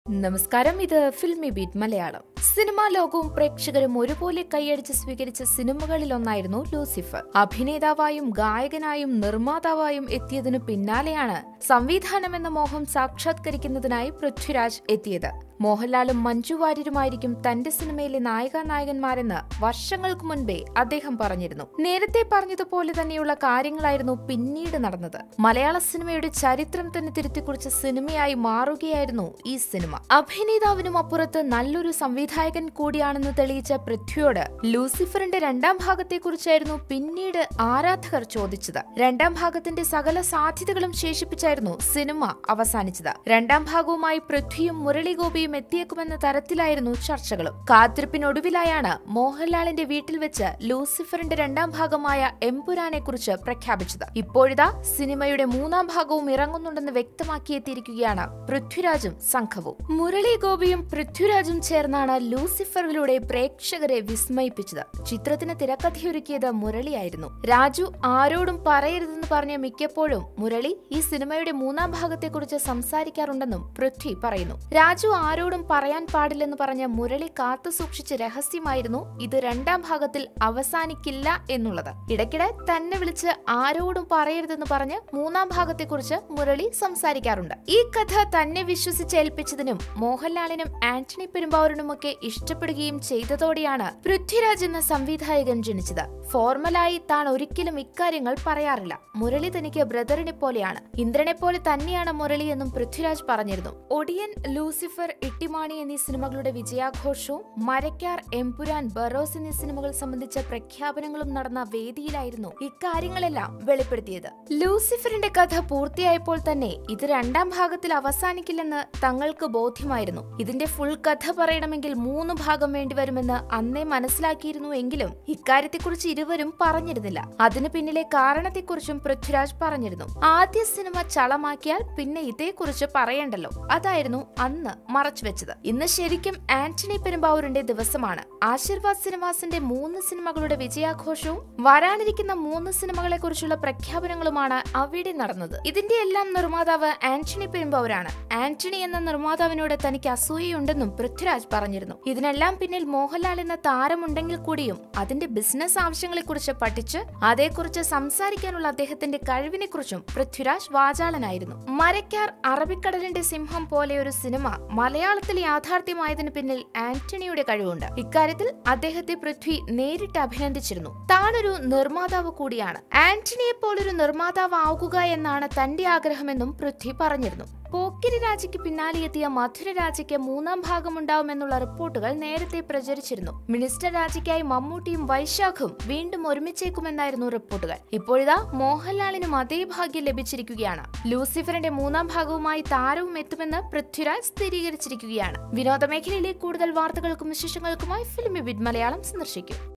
നമസ്കാരം ഇത് filmy beat Malayalam cinema ലോകവും പ്രേക്ഷകരും ഒരുപോലെ കൈയടിച്ച് സ്വീകരിച്ച സിനിമകളിലൊന്നായിരുന്നു ലൂസിഫർ അഭിനേതാവായും ഗായകനായും നിർമ്മാതാവായും എത്തിയതിനു പിന്നാലെയാണ് സംവിധാനം എന്ന മോഹം സാക്ഷാത്കരിക്കുന്നതിനായി പൃഥ്വിരാജ് എത്തിയത് മോഹൻലാലും മഞ്ജു വാര്യരുമായിരിക്കും തന്റെ സിനിമയിലെ നായിക നായകന്മാരെന്ന് വർഷങ്ങൾക്ക് മുൻപേ അദ്ദേഹം പറഞ്ഞിരുന്നു നേരത്തെ പറഞ്ഞതുപോലെ തന്നെയുള്ള കാര്യങ്ങളായിരുന്നു പിന്നീട് നടന്നത് മലയാള സിനിമയുടെ ചരിത്രം തന്നെ തിരുത്തിക്കുറിച്ച സിനിമയായി മാറുകയായിരുന്നു ഈ സിനിമ അഭിനേതാവിനും അപ്പുറത്ത് നല്ലൊരു സംവിധായകൻ കൂടിയാണെന്ന് തെളിയിച്ച പൃഥ്വിയോട് ലൂസിഫറിന്റെ രണ്ടാം ഭാഗത്തെക്കുറിച്ചായിരുന്നു പിന്നീട് ആരാധകർ ചോദിച്ചത് രണ്ടാം ഭാഗത്തിന്റെ സകല സാധ്യതകളും ശേഷിപ്പിച്ചായിരുന്നു സിനിമ അവസാനിച്ചത് രണ്ടാം ഭാഗവുമായി പൃഥ്വിയും മുരളി ഗോപിയും എത്തിയേക്കുമെന്ന തരത്തിലായിരുന്നു ചർച്ചകളും കാത്തിരിപ്പിനൊടുവിലായാണ് മോഹൻലാലിന്റെ വീട്ടിൽ വെച്ച് ലൂസിഫറിന്റെ രണ്ടാം ഭാഗമായ എംപുരാനെ കുറിച്ച് പ്രഖ്യാപിച്ചത് ഇപ്പോഴിതാ സിനിമയുടെ മൂന്നാം ഭാഗവും ഇറങ്ങുന്നുണ്ടെന്ന് വ്യക്തമാക്കിയെത്തിയിരിക്കുകയാണ് പൃഥ്വിരാജും സംഘവും മുരളി ഗോപിയും പൃഥ്വിരാജും ചേർന്നാണ് ലൂസിഫറിലൂടെ പ്രേക്ഷകരെ വിസ്മയിപ്പിച്ചത് ചിത്രത്തിന് തിരക്കഥയൊരുക്കിയത് മുരളിയായിരുന്നു രാജു ആരോടും പറയരുതെന്ന് പറഞ്ഞ മിക്കപ്പോഴും മുരളി ഈ സിനിമയുടെ മൂന്നാം ഭാഗത്തെക്കുറിച്ച് സംസാരിക്കാറുണ്ടെന്നും പൃഥ്വി പറയുന്നു രാജു ആരോടും പറയാൻ പാടില്ലെന്ന് പറഞ്ഞ മുരളി കാത്തു സൂക്ഷിച്ച രഹസ്യമായിരുന്നു ഇത് രണ്ടാം ഭാഗത്തിൽ അവസാനിക്കില്ല എന്നുള്ളത് ഇടയ്ക്കിടെ തന്നെ വിളിച്ച് ആരോടും പറയരുതെന്ന് പറഞ്ഞ് മൂന്നാം ഭാഗത്തെക്കുറിച്ച് മുരളി സംസാരിക്കാറുണ്ട് ഈ കഥ തന്നെ വിശ്വസിച്ചേൽപ്പിച്ചതിനും മോഹൻലാലിനും ആന്റണി പെരുമ്പാവൂരിനുമൊക്കെ ഇഷ്ടപ്പെടുകയും ചെയ്തതോടെയാണ് പൃഥ്വിരാജ് എന്ന സംവിധായകൻ ജനിച്ചത് ഫോർമലായി താൻ ഒരിക്കലും ഇക്കാര്യങ്ങൾ പറയാറില്ല മുരളി തനിക്ക് ബ്രദറിനെ പോലെയാണ് ഇന്ദ്രനെ പോലെ തന്നെയാണ് മുരളി എന്നും പൃഥ്വിരാജ് പറഞ്ഞിരുന്നു ഒടിയൻ ലൂസിഫർ ഇട്ടിമാണി എന്നീ സിനിമകളുടെ വിജയാഘോഷവും മരക്കാർ എംപുരാൻ ബറോസ് എന്നീ സിനിമകൾ സംബന്ധിച്ച പ്രഖ്യാപനങ്ങളും നടന്ന വേദിയിലായിരുന്നു ഇക്കാര്യങ്ങളെല്ലാം വെളിപ്പെടുത്തിയത് ലൂസിഫറിന്റെ കഥ പൂർത്തിയായപ്പോൾ തന്നെ ഇത് രണ്ടാം ഭാഗത്തിൽ അവസാനിക്കില്ലെന്ന് തങ്ങൾക്ക് ബോധ്യമായിരുന്നു ഇതിന്റെ ഫുൾ കഥ പറയണമെങ്കിൽ മൂന്ന് ഭാഗം വേണ്ടിവരുമെന്ന് അന്നേ മനസ്സിലാക്കിയിരുന്നു എങ്കിലും ഇക്കാര്യത്തെക്കുറിച്ച് ഇരുവരും പറഞ്ഞിരുന്നില്ല അതിനു പിന്നിലെ കാരണത്തെക്കുറിച്ചും പൃഥ്വിരാജ് പറഞ്ഞിരുന്നു ആദ്യ സിനിമ ചളമാക്കിയാൽ പിന്നെ ഇതേക്കുറിച്ച് പറയണ്ടല്ലോ അതായിരുന്നു അന്ന് മറച്ചുവെച്ചത് ഇന്ന് ശരിക്കും ആന്റണി പെരുമ്പാവൂരിന്റെ ദിവസമാണ് ആശീർവാദ് സിനിമാസിന്റെ മൂന്ന് സിനിമകളുടെ വിജയാഘോഷവും വരാനിരിക്കുന്ന മൂന്ന് സിനിമകളെ കുറിച്ചുള്ള പ്രഖ്യാപനങ്ങളുമാണ് അവിടെ നടന്നത് ഇതിന്റെ എല്ലാം നിർമ്മാതാവ് ആന്റണി പെരുമ്പാവൂരാണ് ആന്റണി എന്ന നിർമ്മാതാവിനോട് തനിക്ക് അസൂയയുണ്ടെന്നും പൃഥ്വിരാജ് പറഞ്ഞിരുന്നു ഇതിനെല്ലാം പിന്നിൽ മോഹൻലാൽ എന്ന താരമുണ്ടെങ്കിൽ കൂടിയും അതിന്റെ ബിസിനസ് ആവശ്യങ്ങളെക്കുറിച്ച് പഠിച്ച് അതേക്കുറിച്ച് സംസാരിക്കാനുള്ള അദ്ദേഹത്തിന്റെ കഴിവിനെക്കുറിച്ചും പൃഥ്വിരാജ് വാചാളനായിരുന്നു മരക്കാർ അറബിക്കടലിന്റെ സിംഹം പോലെ ഒരു സിനിമ മലയാളത്തിൽ യാഥാർത്ഥ്യമായതിനു പിന്നിൽ ആന്റണിയുടെ കഴിവുണ്ട് ഇക്കാര്യത്തിൽ അദ്ദേഹത്തെ പൃഥ്വി നേരിട്ട് അഭിനന്ദിച്ചിരുന്നു താനൊരു നിർമ്മാതാവ് കൂടിയാണ് ആന്റണിയെ പോലൊരു നിർമ്മാതാവ് ആവുക എന്നാണ് തന്റെ ആഗ്രഹമെന്നും പൃഥ്വി പറഞ്ഞിരുന്നു പോക്കിരി രാജയ്ക്ക് പിന്നാലെ എത്തിയ മധുര രാജയ്ക്ക് മൂന്നാം ഭാഗമുണ്ടാവുമെന്നുള്ള റിപ്പോർട്ടുകൾ നേരത്തെ പ്രചരിച്ചിരുന്നു മിനിസ്റ്റർ രാജയ്ക്കായി മമ്മൂട്ടിയും വൈശാഖും വീണ്ടും ഒരുമിച്ചേക്കുമെന്നായിരുന്നു റിപ്പോർട്ടുകൾ ഇപ്പോഴിതാ മോഹൻലാലിനും അതേ ഭാഗ്യം ലഭിച്ചിരിക്കുകയാണ് ലൂസിഫറിന്റെ മൂന്നാം ഭാഗവുമായി താരവും എത്തുമെന്ന് പൃഥ്വിരാജ് സ്ഥിരീകരിച്ചിരിക്കുകയാണ് വിനോദ മേഖലയിലെ കൂടുതൽ വാർത്തകൾക്കും വിശേഷങ്ങൾക്കുമായി ഫിലിമി ബിഡ് മലയാളം സന്ദർശിക്കും